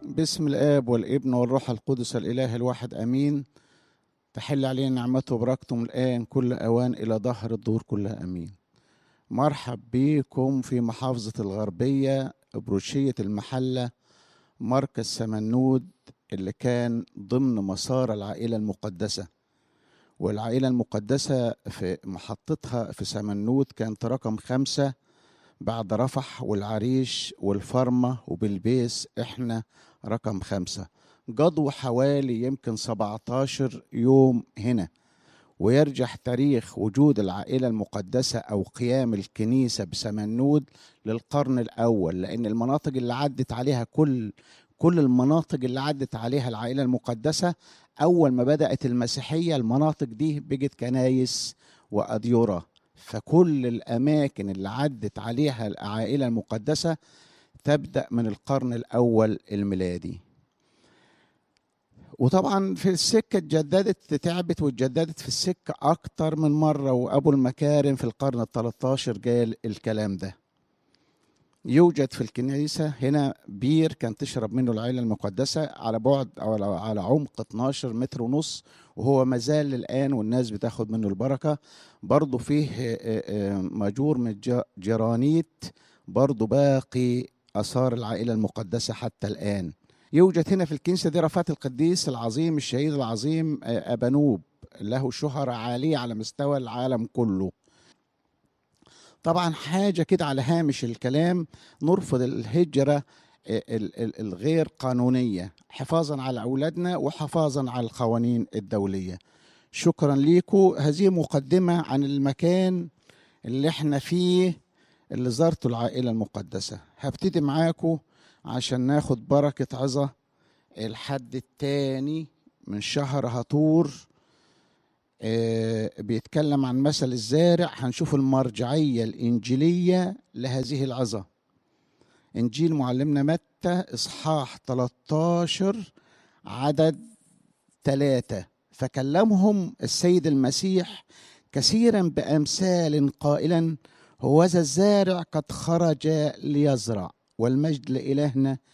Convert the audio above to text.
باسم الآب والابن والروح القدس الإله الواحد آمين تحل علينا نعمته وبركته من الآن كل أوان إلى ظهر الدور كلها آمين مرحب بكم في محافظة الغربية بروشية المحلة مركز سمنود اللي كان ضمن مسار العائلة المقدسة والعائلة المقدسة في محطتها في سمنود كانت رقم خمسة بعد رفح والعريش والفرمة وبالبيس احنا رقم خمسة قضوا حوالي يمكن 17 يوم هنا ويرجح تاريخ وجود العائلة المقدسة أو قيام الكنيسة بسمنود للقرن الأول لأن المناطق اللي عدت عليها كل كل المناطق اللي عدت عليها العائلة المقدسة أول ما بدأت المسيحية المناطق دي بقت كنايس وأديرة فكل الأماكن اللي عدت عليها العائلة المقدسة تبدأ من القرن الأول الميلادي وطبعا في السكة اتجددت تعبت واتجددت في السكة أكتر من مرة وأبو المكارم في القرن الثلاثة قال الكلام ده يوجد في الكنيسة هنا بير كان تشرب منه العائلة المقدسة على بعد أو على عمق 12 متر ونص وهو مازال الآن والناس بتاخد منه البركة برضه فيه ماجور من جرانيت برضه باقي آثار العائلة المقدسة حتى الآن يوجد هنا في الكنيسة دي رفات القديس العظيم الشهيد العظيم أبانوب له شهرة عالية على مستوى العالم كله طبعا حاجة كده على هامش الكلام نرفض الهجرة الغير قانونية حفاظا على أولادنا وحفاظا على القوانين الدولية شكرا ليكم هذه مقدمة عن المكان اللي احنا فيه اللي زارته العائلة المقدسة هبتدي معاكم عشان ناخد بركة عظة الحد التاني من شهر هطور بيتكلم عن مثل الزارع هنشوف المرجعية الإنجيلية لهذه العظة إنجيل معلمنا متى إصحاح 13 عدد ثلاثة فكلمهم السيد المسيح كثيرا بأمثال قائلا هوذا الزارع قد خرج ليزرع والمجد لإلهنا